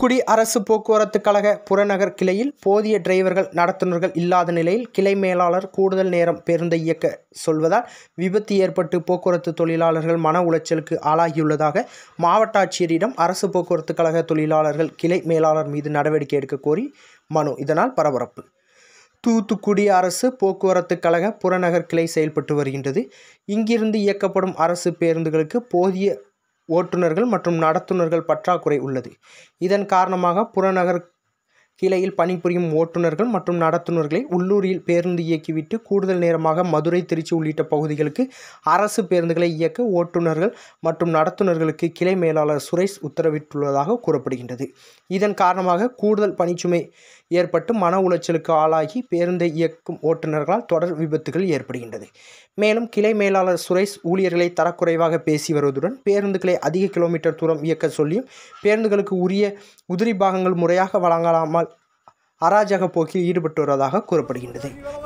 தூத்துக்குடி அரசு போக்குவரத்து கழக புறநகர் கிளையில் போதிய டிரைவர்கள் நடத்துனர்கள் இல்லாத நிலையில் கிளை மேலாளர் கூடுதல் நேரம் பேருந்தை இயக்க சொல்வதால் விபத்து ஏற்பட்டு போக்குவரத்து தொழிலாளர்கள் மன உளைச்சலுக்கு ஆளாகியுள்ளதாக மாவட்ட ஆட்சியரிடம் அரசு போக்குவரத்து கழக தொழிலாளர்கள் கிளை மேலாளர் மீது நடவடிக்கை எடுக்க கோரி மனு இதனால் பரபரப்பு தூத்துக்குடி அரசு போக்குவரத்து கழக புறநகர் கிளை செயல்பட்டு வருகின்றது இங்கிருந்து இயக்கப்படும் அரசு பேருந்துகளுக்கு போதிய ஓட்டுநர்கள் மற்றும் நடத்துனர்கள் பற்றாக்குறை உள்ளது இதன் காரணமாக புறநகர் கிளையில் பணிபுரியும் ஓட்டுநர்கள் மற்றும் நடத்துனர்களை உள்ளூரில் பேருந்து இயக்கிவிட்டு கூடுதல் நேரமாக மதுரை திருச்சி உள்ளிட்ட பகுதிகளுக்கு அரசு பேருந்துகளை இயக்க ஓட்டுநர்கள் மற்றும் நடத்துனர்களுக்கு கிளை மேலாளர் சுரேஷ் உத்தரவிட்டுள்ளதாக கூறப்படுகின்றது இதன் காரணமாக கூடுதல் பணிச்சுமை ஏற்பட்டு மன உளைச்சலுக்கு ஆளாகி பேருந்தை இயக்கும் ஓட்டுநர்களால் தொடர் விபத்துகள் ஏற்படுகின்றது மேலும் கிளை மேலாளர் சுரேஷ் ஊழியர்களை தரக்குறைவாக பேசி வருவதுடன் பேருந்துகளை அதிக கிலோமீட்டர் தூரம் இயக்க சொல்லியும் பேருந்துகளுக்கு உரிய உதிரி பாகங்கள் முறையாக வழங்கலாமல் அராஜக போக்கில் ஈடுபட்டு வருவதாக கூறப்படுகின்றது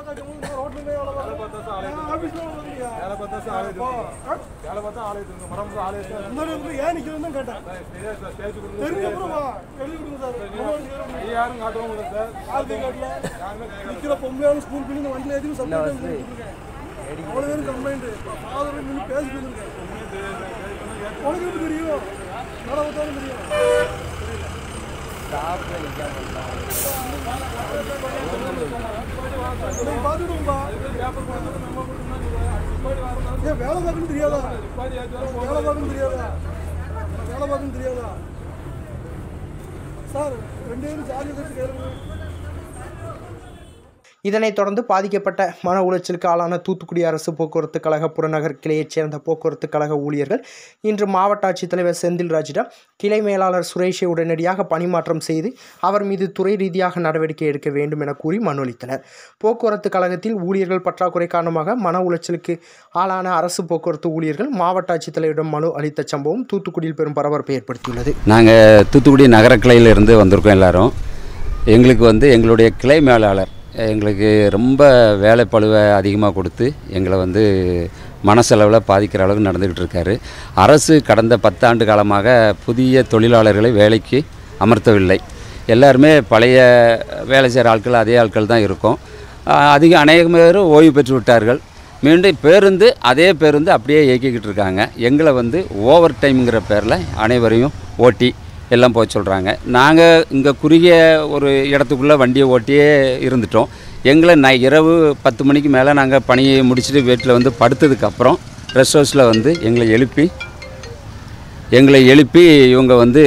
முன்னாடி வந்து ஏன் நிக்கிறதுன்னு தான் கேட்டேன் தெரிஞ்ச அப்புறம் வா எழுதி கொடுங்க சார் முன்னாடி யாரும் காட்டுவாங்க சார் ஆர்த்தி காட்டல நிக்கிற பொம்பளையான ஸ்கூல் பிள்ளை வண்டியில் ஏற்றி சப்ளைண்ட் அவ்வளோ பேரும் கம்ப்ளைண்ட் ஃபாதர் நின்று பேசிட்டு இருந்திருக்கேன் உனக்கு எப்படி தெரியும் வேலை பார்த்தாலும் தெரியும் நீங்க பார்த்துடுவோம்பா ஏன் வேலை பார்க்கணும் தெரியாதா வேலை பார்க்கணும் தெரியாதா வேலை பார்க்கணும் தெரியாதா சார் ரெண்டு பேரும் சார்ஜ் வச்சு கேளுங்க இதனைத் தொடர்ந்து பாதிக்கப்பட்ட மன உளைச்சலுக்கு ஆளான தூத்துக்குடி அரசு போக்குவரத்து கழக புறநகர் கிளையைச் சேர்ந்த போக்குவரத்து கழக ஊழியர்கள் இன்று மாவட்ட ஆட்சித்தலைவர் செந்தில்ராஜிடம் கிளை மேலாளர் சுரேஷை உடனடியாக பணிமாற்றம் செய்து அவர் மீது துறை ரீதியாக நடவடிக்கை எடுக்க வேண்டும் என கூறி மனு அளித்தனர் போக்குவரத்து கழகத்தில் ஊழியர்கள் பற்றாக்குறை காரணமாக மன உளைச்சலுக்கு ஆளான அரசு போக்குவரத்து ஊழியர்கள் மாவட்ட ஆட்சித்தலைவரிடம் மனு அளித்த சம்பவம் தூத்துக்குடியில் பெரும் பரபரப்பை ஏற்படுத்தியுள்ளது நாங்கள் தூத்துக்குடி நகர கிளையிலிருந்து வந்திருக்கோம் எல்லாரும் எங்களுக்கு வந்து எங்களுடைய கிளை மேலாளர் எங்களுக்கு ரொம்ப வேலைப்பளுவை அதிகமாக கொடுத்து எங்களை வந்து மனசளவில் பாதிக்கிற அளவுக்கு நடந்துக்கிட்டு இருக்காரு அரசு கடந்த பத்தாண்டு காலமாக புதிய தொழிலாளர்களை வேலைக்கு அமர்த்தவில்லை எல்லாருமே பழைய வேலை செய்கிற ஆட்கள் அதே ஆட்கள் தான் இருக்கும் ஆஹ் அதிக அநேக பேர் ஓய்வு பெற்று விட்டார்கள் மீண்டும் பேருந்து அதே பேருந்து அப்படியே இயக்கிக்கிட்டு இருக்காங்க எங்களை வந்து ஓவர் டைம்ங்கிற பேரில் அனைவரையும் ஓட்டி எல்லாம் போக சொல்கிறாங்க நாங்கள் இங்கே குறுகிய ஒரு இடத்துக்குள்ளே வண்டியை ஓட்டியே இருந்துட்டோம் எங்களை நான் இரவு பத்து மணிக்கு மேலே நாங்கள் பணியை முடிச்சுட்டு வீட்டில் வந்து படுத்ததுக்கப்புறம் ரெஸ்ட் ஹவுஸில் வந்து எங்களை எழுப்பி எங்களை எழுப்பி இவங்க வந்து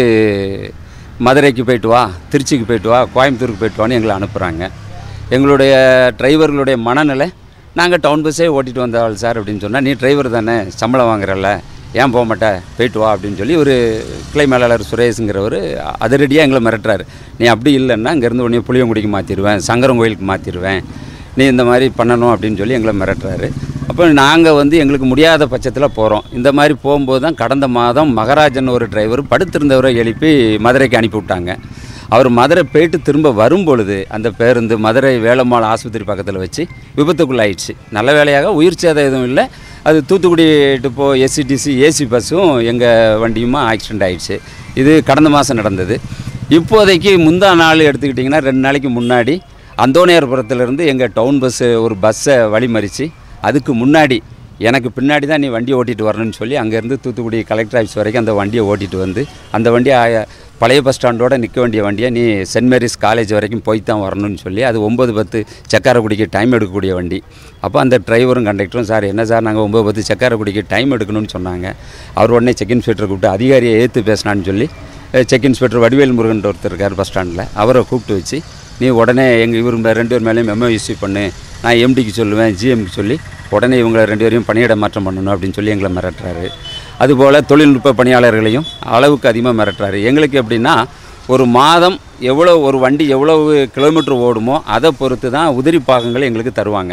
மதுரைக்கு போயிட்டு வா திருச்சிக்கு போயிட்டு வா கோயம்புத்தூருக்கு போயிட்டு வான்னு எங்களை அனுப்புகிறாங்க எங்களுடைய டிரைவர்களுடைய மனநிலை நாங்கள் டவுன் பஸ்ஸே ஓட்டிட்டு வந்தாள் சார் அப்படின்னு சொன்னால் நீ டிரைவர் தானே சம்பளம் வாங்குறல்ல ஏன் போக மாட்டே போயிட்டு வா அப்படின்னு சொல்லி ஒரு கிளை மேலாளர் சுரேஷுங்கிறவர் அதிரடியாக எங்களை மிரட்டுறாரு நீ அப்படி இல்லைன்னா இங்கேருந்து உடனே புளியங்குடிக்கு மாற்றிடுவேன் சங்கரன் கோயிலுக்கு மாற்றிடுவேன் நீ இந்த மாதிரி பண்ணணும் அப்படின்னு சொல்லி எங்களை மிரட்டுறாரு அப்போ நாங்கள் வந்து எங்களுக்கு முடியாத பட்சத்தில் போகிறோம் இந்த மாதிரி போகும்போது தான் கடந்த மாதம் மகராஜன் ஒரு டிரைவர் படுத்திருந்தவரை எழுப்பி மதுரைக்கு அனுப்பி விட்டாங்க அவர் மதுரை போயிட்டு திரும்ப வரும் பொழுது அந்த பேருந்து மதுரை வேலம்மாள் ஆஸ்பத்திரி பக்கத்தில் வச்சு விபத்துக்குள்ளாயிடுச்சு நல்ல வேலையாக உயிர் சேதம் எதுவும் இல்லை அது தூத்துக்குடி டு போ எஸ்சிடிசி ஏசி பஸ்ஸும் எங்கள் வண்டியுமா ஆக்சிடெண்ட் ஆயிடுச்சு இது கடந்த மாதம் நடந்தது இப்போதைக்கு முந்தா நாள் எடுத்துக்கிட்டிங்கன்னா ரெண்டு நாளைக்கு முன்னாடி அந்தோனியார்புரத்துலேருந்து எங்கள் டவுன் பஸ்ஸு ஒரு பஸ்ஸை வழிமறித்து அதுக்கு முன்னாடி எனக்கு பின்னாடி தான் நீ வண்டியை ஓட்டிட்டு வரணும்னு சொல்லி அங்கேருந்து தூத்துக்குடி கலெக்டர் ஆஃபீஸ் வரைக்கும் அந்த வண்டியை ஓட்டிட்டு வந்து அந்த வண்டியை ஆய- பழைய பஸ் ஸ்டாண்டோட நிற்க வேண்டிய வண்டியை நீ சென்ட் மேரிஸ் காலேஜ் வரைக்கும் போய் தான் வரணும்னு சொல்லி அது ஒம்பது பத்து சக்காரக்குடிக்கு டைம் எடுக்கக்கூடிய வண்டி அப்போ அந்த டிரைவரும் கண்டக்டரும் சார் என்ன சார் நாங்கள் ஒம்பது பத்து சக்காரக்குடிக்கு டைம் எடுக்கணும்னு சொன்னாங்க அவர் உடனே செக் இன்ஸ்பெக்டர் கூப்பிட்டு அதிகாரியை ஏற்று பேசினான்னு சொல்லி செக் இன்ஸ்பெக்டர் வடிவேல் முருகன் ஒருத்தர் இருக்கார் பஸ் ஸ்டாண்டில் அவரை கூப்பிட்டு வச்சு நீ உடனே எங்கள் இவர் மே- ரெண்டு பேர் மேலேயும் மெமோ இஷ்யூ பண்ணு நான் எம்டிக்கு சொல்லுவேன் ஜிஎம்க்கு சொல்லி உடனே இவங்களை ரெண்டு பேரையும் பணியிட மாற்றம் பண்ணணும் அப்படின்னு சொல்லி எங்களை மிரட்டுறாரு அதுபோல் தொழில்நுட்ப பணியாளர்களையும் அளவுக்கு அதிகமாக மிரட்டுறாரு எங்களுக்கு எப்படின்னா ஒரு மாதம் எவ்வளோ ஒரு வண்டி எவ்வளவு கிலோமீட்டர் ஓடுமோ அதை பொறுத்து தான் உதிரி பாகங்கள் எங்களுக்கு தருவாங்க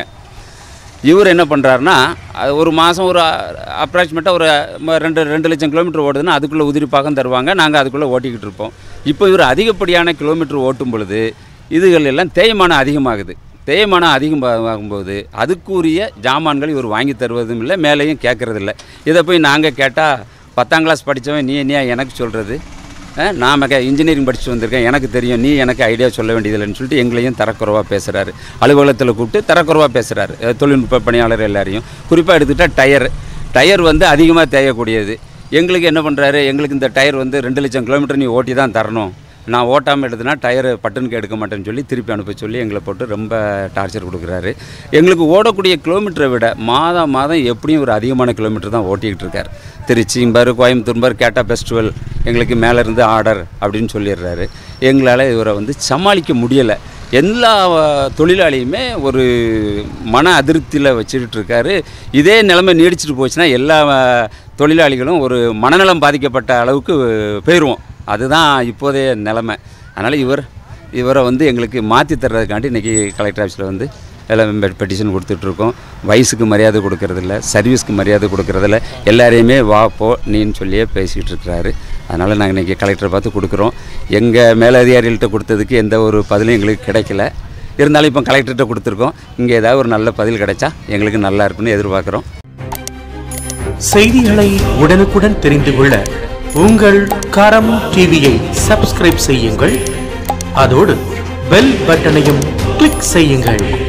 இவர் என்ன பண்ணுறாருன்னா ஒரு மாதம் ஒரு அப்ராக்சிமேட்டாக ஒரு ம- ரெண்டு ரெண்டு லட்சம் கிலோமீட்டர் ஓடுதுன்னா அதுக்குள்ளே உதிரி பாகம் தருவாங்க நாங்கள் அதுக்குள்ளே ஓட்டிக்கிட்டு இருப்போம் இப்போ இவர் அதிகப்படியான கிலோமீட்டர் ஓட்டும் பொழுது இதுகள் எல்லாம் தேய்மானம் அதிகமாகுது தேய்மானம் அதிகமாகும்போது அதுக்குரிய ஜாமான்கள் இவர் வாங்கி தருவதும் இல்லை மேலேயும் கேட்கறதில்ல இதை போய் நாங்கள் கேட்டால் பத்தாம் கிளாஸ் படித்தவன் நீ என்ன எனக்கு சொல்கிறது அஹ், நான் மெக்க இன்ஜினியரிங் படிச்சுட்டு வந்திருக்கேன் எனக்கு தெரியும் நீ எனக்கு ஐடியா சொல்ல வேண்டியதில்லைன்னு சொல்லிட்டு எங்களையும் தரக்குறைவாக பேசுகிறாரு அலுவலகத்தில் கூப்பிட்டு தரக்குறைவாக பேசுகிறாரு தொழில்நுட்ப பணியாளர் எல்லாரையும் குறிப்பாக எடுத்துக்கிட்டால் டயர் டயர் வந்து அதிகமாக தேயக்கூடியது எங்களுக்கு என்ன பண்ணுறாரு எங்களுக்கு இந்த டயர் வந்து ரெண்டு லட்சம் கிலோமீட்டர் நீ ஓட்டி தான் தரணும் நான் ஓட்டாமல் எடுத்தனா டயரு பட்டனுக்கு எடுக்க மாட்டேன்னு சொல்லி திருப்பி அனுப்ப சொல்லி எங்களை போட்டு ரொம்ப டார்ச்சர் கொடுக்குறாரு எங்களுக்கு ஓடக்கூடிய கிலோமீட்டரை விட மாதம் மாதம் எப்படியும் ஒரு அதிகமான கிலோமீட்டர் தான் ஓட்டிக்கிட்டு இருக்கார் திருச்சிம்பார் கோயம்புத்தூர்பார் கேட்டா ஃபெஸ்டிவல் எங்களுக்கு மேலேருந்து ஆர்டர் அப்படின்னு சொல்லிடுறாரு எங்களால் இவரை வந்து சமாளிக்க முடியலை எல்லா அஹ், தொழிலாளியுமே ஒரு மன அதிருப்தியில் வச்சுக்கிட்டு இருக்காரு இதே நிலைமை நீடிச்சிட்டு போச்சுன்னா எல்லா அஹ், தொழிலாளிகளும் ஒரு மனநலம் பாதிக்கப்பட்ட அளவுக்கு போயிடுவோம் அதுதான் இப்போதைய நிலைமை அதனால் இவர் இவரை வந்து எங்களுக்கு மாற்றி தர்றதுக்காண்டி இன்றைக்கி கலெக்டர் ஆஃபீஸில் வந்து எல்லாம் பெட்டிஷன் கொடுத்துட்ருக்கோம் வயசுக்கு மரியாதை கொடுக்கறதில்ல சர்வீஸ்க்கு மரியாதை கொடுக்கறதில்ல எல்லாரையுமே வா போ நீன்னு சொல்லியே பேசிகிட்டு இருக்கிறாரு அதனால் நாங்கள் இன்றைக்கி கலெக்டரை பார்த்து கொடுக்குறோம் எங்கள் மேலதிகாரிகள்கிட்ட கொடுத்ததுக்கு எந்த ஒரு பதிலும் எங்களுக்கு கிடைக்கல இருந்தாலும் இப்போ கலெக்டர்கிட்ட கொடுத்துருக்கோம் இங்கே ஏதாவது ஒரு நல்ல பதில் கிடைச்சா எங்களுக்கு நல்லா இருக்குன்னு எதிர்பார்க்குறோம் செய்திகளை உடனுக்குடன் தெரிந்து கொள்ள உங்கள் கரம் டிவியை சப்ஸ்கிரைப் செய்யுங்கள் அதோடு பெல் பட்டனையும் கிளிக் செய்யுங்கள்